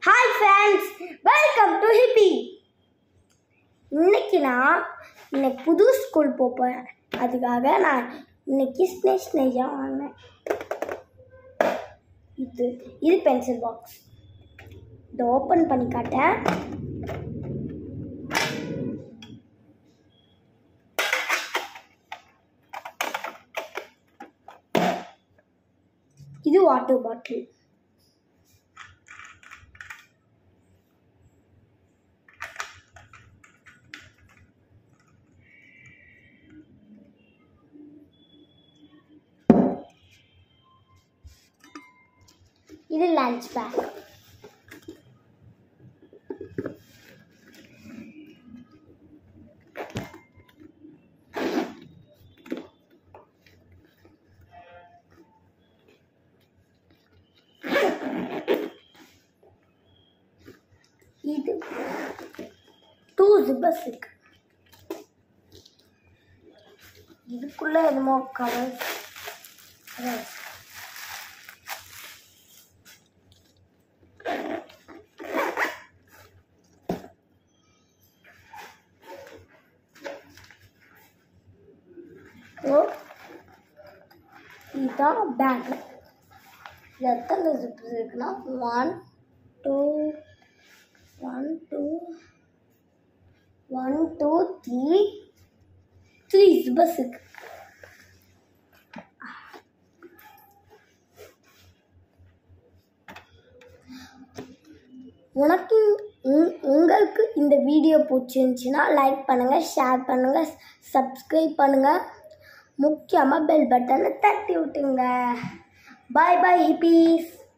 hi friends welcome to ஹிப்பி இன்னைக்கு நான் இன்னைக்கு புது ஸ்கூல் போகிறேன் அதுக்காக நான் இன்னைக்கு ஸ்னேஷ்னேஜாக வாங்கினேன் இது இது பென்சில் பாக்ஸ் இதை ஓப்பன் பண்ணி காட்டேன் இது வாட்டர் பாட்டில் இது லஞ்ச் பேக் இது டூ ஜிப்பர்ஸ் இருக்கு இதுக்குள்ள என்னமோ கவர் ஓ இதுதான் பேக் இது எத்தனை ஜிப்ஸ் இருக்குன்னா one two one two one two three three zippers இருக்கு உனக்கு உங்- உங்களுக்கு இந்த வீடியோ பிடிச்சிருந்துச்சின்னா லைக் பண்ணுங்கள் ஷேர் பண்ணுங்கள் சப்ஸ்கிரைப் பண்ணுங்கள் முக்கியமாக பெல் பட்டனை தட்டி விட்டுங்க பாய் பாய் ஹிப்பீஸ்